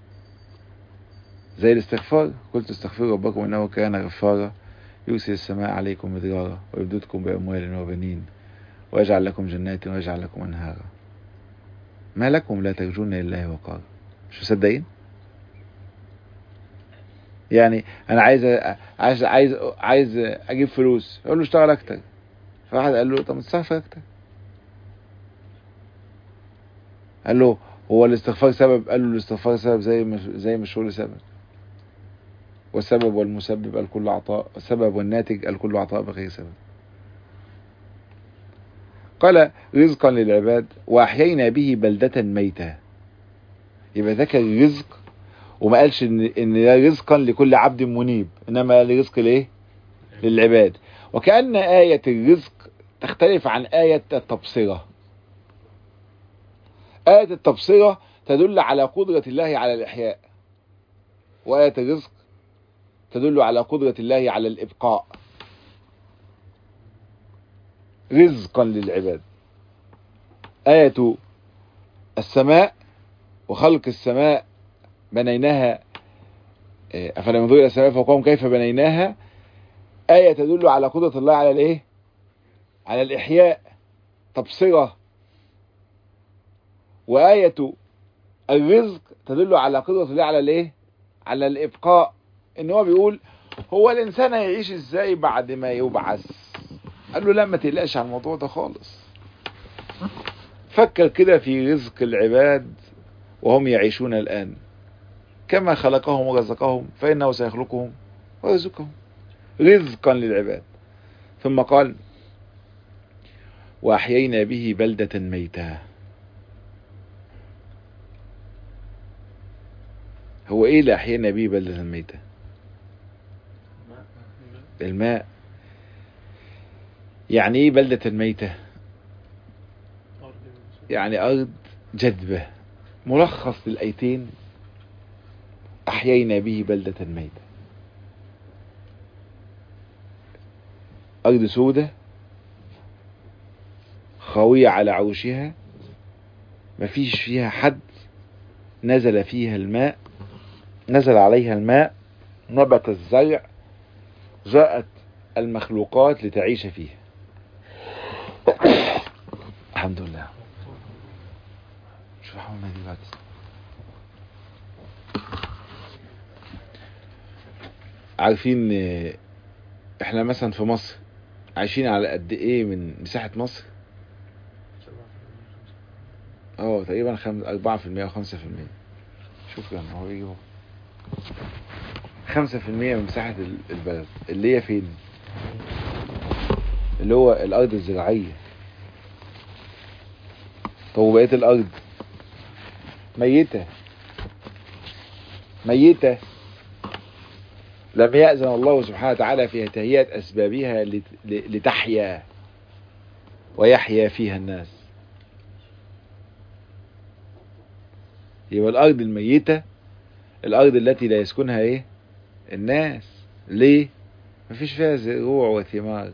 زي الاستغفار قلت استغفروا ربكم انه كان غفارا يرسل السماء عليكم مدرارا ويمددكم باموال وبنين ويجعل لكم جنات ويجعل لكم انهارا ما لكم لا ترجون لله وقارا مش مصدقين يعني انا عايز أ- عايز عايز عايز اجيب فلوس اقول له اشتغل اكتر فواحد قال له طب ما تستغفر اكتر قال له هو الاستغفار سبب قال له الاستغفار سبب زي ما زي ما الشغل سبب والسبب والمسبب الكل عطاء السبب والناتج الكل عطاء بغير سبب قال رزقا للعباد واحيينا به بلدة ميتة يبقى ذكر الرزق وما قالش ان ان ده رزقا لكل عبد منيب انما قال رزق لايه للعباد وكأن آية الرزق تختلف عن آية التبصرة آية التبصرة تدل على قدرة الله على الإحياء وآية الرزق تدل على قدرة الله على الإبقاء رزقا للعباد آية السماء وخلق السماء بنيناها آه، أفلم ينظروا إلى السماء فوقهم كيف بنيناها آية تدل على قدرة الله على الإيه؟ على الإحياء تبصرة وآية الرزق تدل على قدرة الله على الإيه؟ على الإبقاء إن هو بيقول هو الإنسان هيعيش إزاي بعد ما يبعث قال له لا ما تقلقش على الموضوع ده خالص فكر كده في رزق العباد وهم يعيشون الآن كما خلقهم ورزقهم فإنه سيخلقهم ويرزقهم رزقا للعباد ثم قال وأحيينا به بلدة ميتة هو ايه اللي احيينا به بلدة ميتة الماء يعني ايه بلدة ميتة يعني ارض جذبة ملخص للايتين احيينا به بلدة ميتة ارض سودة خاوية على عروشها مفيش فيها حد نزل فيها الماء نزل عليها الماء نبت الزرع جاءت المخلوقات لتعيش فيها الحمد لله شو حولنا دي بعد عارفين آه، احنا مثلا في مصر عايشين على قد ايه من مساحة مصر اه تقريبا خم... 4% او 5% شوف لما هو يجي هو 5% من مساحة ال- البلد اللي هي فين اللي هو الأرض الزراعية طب وبقية الأرض ميتة ميتة لم يأذن الله سبحانه وتعالى في تهيئة أسبابها لت- ل- لتحيا ويحيا فيها الناس يبقى الأرض الميتة الأرض التي لا يسكنها إيه الناس ليه مفيش فيها زروع وثمار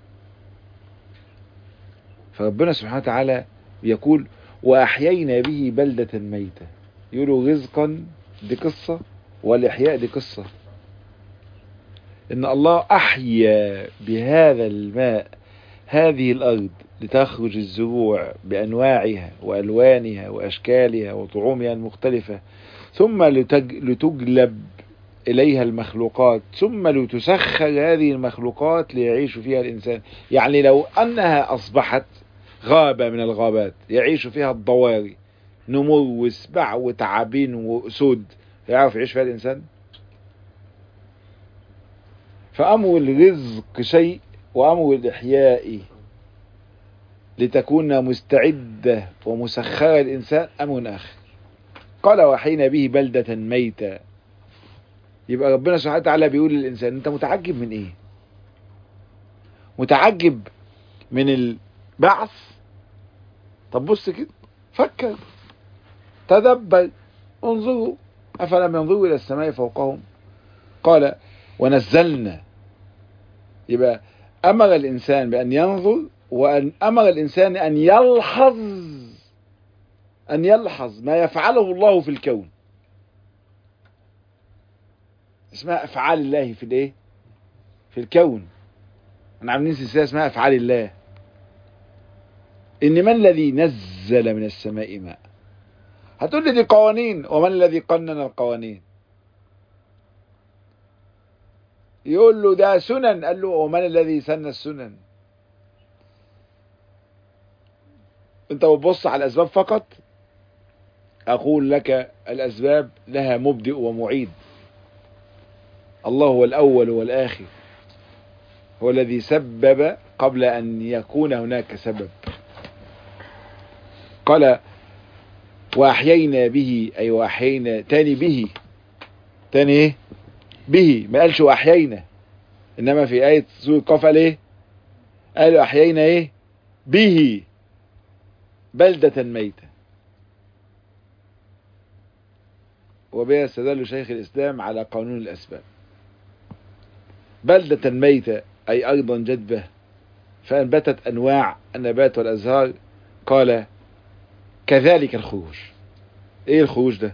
فربنا سبحانه وتعالى يقول وأحيينا به بلدة ميتة يقولوا رزقا دي قصة والإحياء دي قصة إن الله أحيا بهذا الماء هذه الأرض لتخرج الزروع بأنواعها وألوانها وأشكالها وطعومها المختلفة ثم لتج... لتجلب إليها المخلوقات ثم لتسخر هذه المخلوقات ليعيش فيها الإنسان يعني لو أنها أصبحت غابة من الغابات يعيش فيها الضواري نمر وسبع وتعابين وأسود يعرف يعيش فيها الإنسان فأمر الرزق شيء وأمر الإحياء لتكون مستعدة ومسخرة الإنسان أمر آخر قال وحين به بلدة ميتة يبقى ربنا سبحانه وتعالى بيقول للإنسان أنت متعجب من إيه متعجب من البعث طب بص كده فكر تدبر انظروا أفلم ينظروا إلى السماء فوقهم قال ونزلنا يبقى أمر الإنسان بأن ينظر وأن أمر الإنسان أن يلحظ أن يلحظ ما يفعله الله في الكون اسمها أفعال الله في الإيه؟ في الكون احنا عاملين سلسلة اسمها أفعال الله إن من الذي نزل من السماء ماء هتقول لي دي قوانين ومن الذي قنن القوانين يقول له ده سنن قال له ومن الذي سن السنن انت بتبص على الاسباب فقط اقول لك الاسباب لها مبدئ ومعيد الله هو الاول والاخر هو الذي سبب قبل ان يكون هناك سبب قال واحيينا به اي واحيينا تاني به تاني ايه به ما قالش واحيينا انما في ايه سوره القاف قال ايه قال احيينا ايه به بلدة ميتة وبها استدل شيخ الإسلام على قانون الأسباب بلدة ميتة أي أيضا جدبة فأنبتت أنواع النبات والأزهار قال كذلك الخروج إيه الخروج ده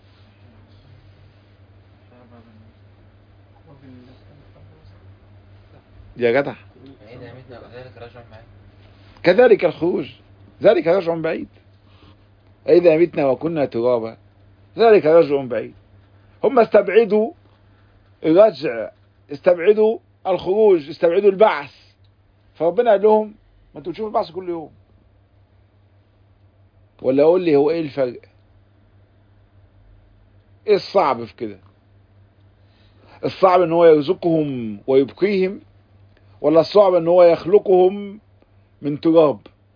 يا جدع إذا متنا وذلك رجع معي كذلك الخروج ذلك رجع بعيد إذا متنا وكنا ترابا ذلك رجع بعيد هم استبعدوا الرجع استبعدوا الخروج استبعدوا البعث فربنا قال لهم ما انتوا بتشوفوا البعث كل يوم ولا قول لي هو ايه الفرق ايه الصعب في كده الصعب ان هو يرزقهم ويبقيهم ولا الصعب ان هو يخلقهم من تراب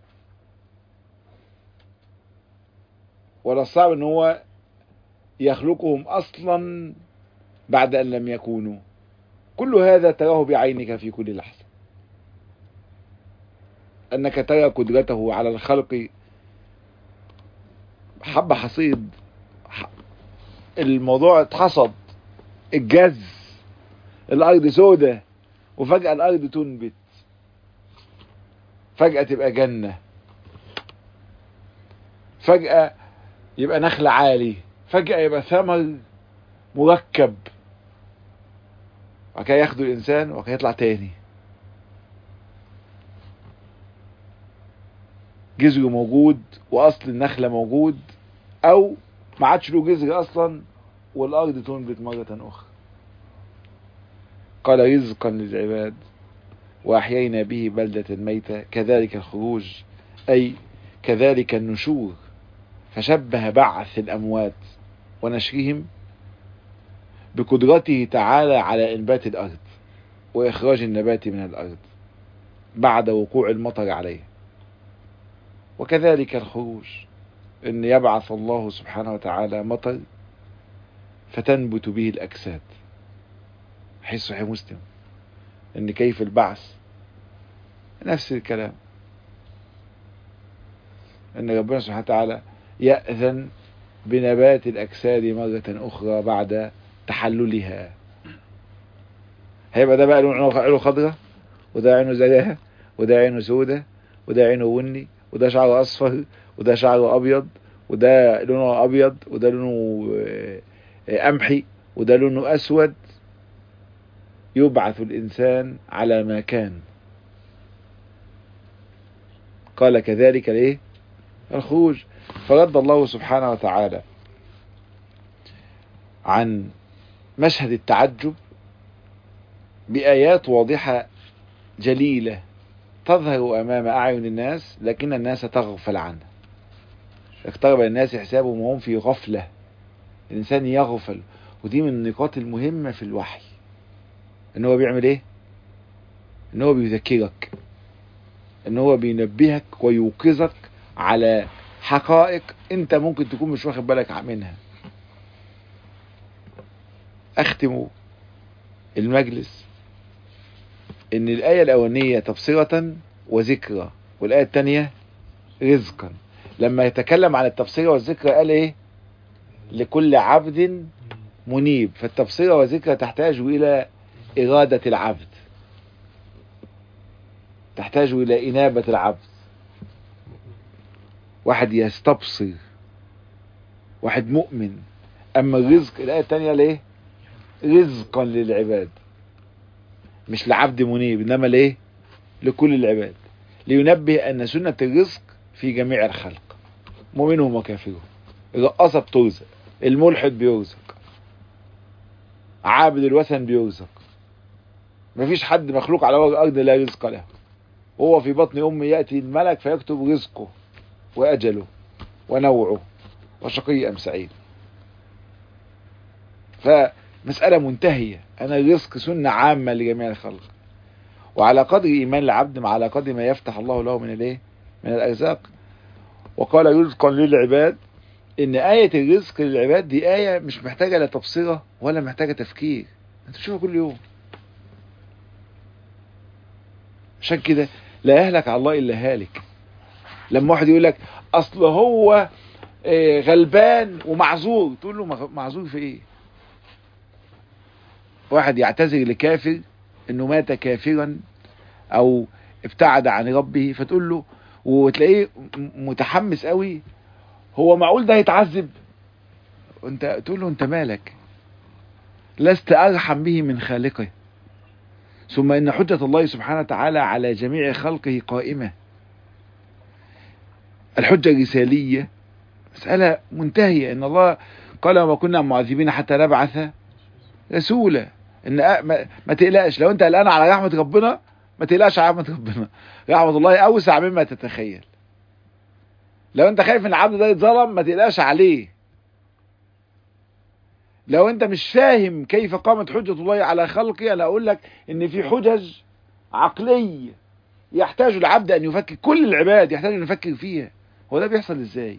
ولا الصعب ان هو يخلقهم اصلا بعد ان لم يكونوا كل هذا تراه بعينك في كل لحظة انك ترى قدرته على الخلق حب حصيد الموضوع اتحصد الجز الارض سودة وفجأة الارض تنبت فجأة تبقى جنة فجأة يبقى نخل عالي فجأة يبقى ثمر مركب وكده ياخده الإنسان وكده يطلع تاني جذر موجود وأصل النخلة موجود أو ما عادش له جذر أصلا والأرض تنبت مرة أخرى قال رزقا للعباد وأحيينا به بلدة ميتة كذلك الخروج أي كذلك النشور فشبه بعث الأموات ونشرهم بقدرته تعالى على إنبات الأرض وإخراج النبات من الأرض بعد وقوع المطر عليه وكذلك الخروج أن يبعث الله سبحانه وتعالى مطر فتنبت به الأجساد حيث صحيح مسلم أن كيف البعث نفس الكلام أن ربنا سبحانه وتعالى يأذن بنبات الأجساد مرة أخرى بعد تحللها هيبقى ده بقى لونه عينه خضراء وده عينه زرقاء وده عينه سودة وده عينه بني وده شعره أصفر وده شعره أبيض وده لونه أبيض وده لونه قمحي وده لونه أسود يبعث الإنسان على ما كان قال كذلك ليه الخروج فرد الله سبحانه وتعالى عن مشهد التعجب بآيات واضحة جليلة تظهر أمام أعين الناس لكن الناس تغفل عنها اقترب الناس حسابهم وهم في غفلة الإنسان يغفل ودي من النقاط المهمة في الوحي ان هو بيعمل ايه ان هو بيذكرك ان هو بينبهك ويوقظك على حقائق انت ممكن تكون مش واخد بالك منها اختم المجلس ان الايه الاولانيه تبصره وذكرى والايه الثانيه رزقا لما يتكلم عن التبصره والذكرى قال ايه لكل عبد منيب فالتبصره والذكرى تحتاج الى إرادة العبد تحتاج إلى إنابة العبد واحد يستبصر واحد مؤمن أما الرزق الآية الثانية ليه رزقا للعباد مش لعبد منيب إنما ليه لكل العباد لينبه أن سنة الرزق في جميع الخلق مؤمنهم وكافرهم الرقاصة بترزق الملحد بيرزق عابد الوثن بيرزق مفيش حد مخلوق على وجه الارض لا رزق له هو في بطن امه ياتي الملك فيكتب رزقه واجله ونوعه وشقي ام سعيد فمسألة منتهية أنا الرزق سنة عامة لجميع الخلق وعلى قدر إيمان العبد مع على قدر ما يفتح الله له من الإيه؟ من الأرزاق وقال رزقا للعباد إن آية الرزق للعباد دي آية مش محتاجة لا تبصرة ولا محتاجة تفكير أنت بتشوفها كل يوم عشان كده لا يهلك على الله إلا هالك لما واحد يقول لك أصل هو آه، غلبان ومعذور تقول له مغ- معذور في إيه واحد يعتذر لكافر انه مات كافرا او ابتعد عن ربه فتقول له وتلاقيه م- متحمس قوي هو معقول ده يتعذب وانت تقول له انت مالك لست ارحم به من خالقه ثم ان حجة الله سبحانه وتعالى على جميع خلقه قائمة الحجة الرسالية مسألة منتهية ان الله قال وما كنا معذبين حتى نبعث رسولا ان أ- ما, ما تقلقش لو انت قلقان على رحمه ربنا ما تقلقش على رحمه ربنا رحمه الله اوسع مما تتخيل لو انت خايف ان العبد ده يتظلم ما تقلقش عليه لو انت مش فاهم كيف قامت حجة الله على خلقه انا اقول لك ان في حجج عقلية يحتاج العبد ان يفكر كل العباد يحتاج ان يفكر فيها هو ده بيحصل ازاي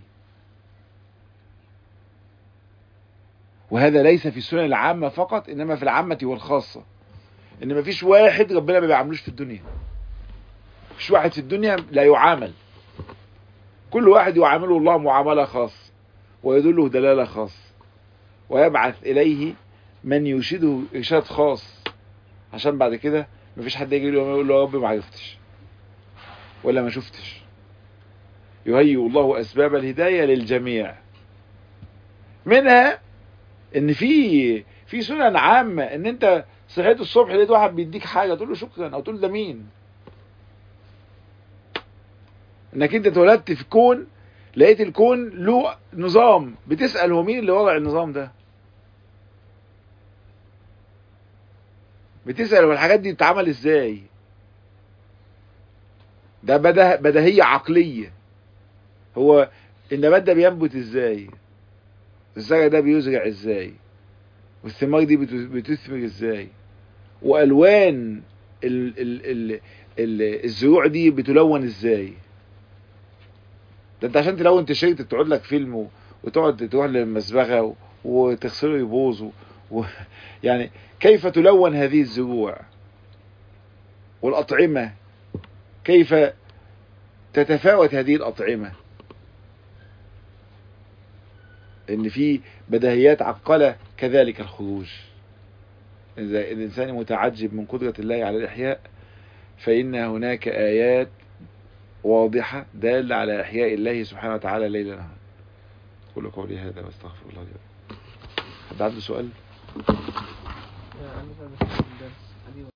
وهذا ليس في السنن العامة فقط انما في العامة والخاصة ان مفيش واحد ربنا ما بيعاملوش في الدنيا مفيش واحد في الدنيا لا يعامل كل واحد يعامله الله معاملة خاصة ويدله دلالة خاصة ويبعث إليه من يرشده إرشاد خاص عشان بعد كده مفيش حد يجي له يقول له يا رب ما عرفتش ولا ما شفتش يهيئ الله أسباب الهداية للجميع منها ان في في سنن عامه ان انت صحيت الصبح لقيت واحد بيديك حاجه تقول له شكرا او تقول ده مين انك انت اتولدت في كون لقيت الكون له نظام بتسال هو مين اللي وضع النظام ده بتسال هو الحاجات دي بتتعمل ازاي ده بده بديهيه عقليه هو النبات ده بينبت ازاي الزرع ده بيزرع ازاي والثمار دي بت- بتثمر ازاي والوان ال ال ال ال الزروع دي بتلون ازاي ده انت عشان تلون تيشيرت تقعد لك فيلم و- وتقعد تروح للمسبغه و- وتغسله يبوظ و... و... يعني كيف تلون هذه الزروع والأطعمة كيف تتفاوت هذه الأطعمة ان في بديهيات عقلة كذلك الخروج إذا الإنسان متعجب من قدرة الله على الإحياء فإن هناك آيات واضحة دالة على إحياء الله سبحانه وتعالى ليلا نهارا أقول قولي هذا واستغفر الله لي ولكم. حد عنده سؤال؟ عندي سؤال بس في الدرس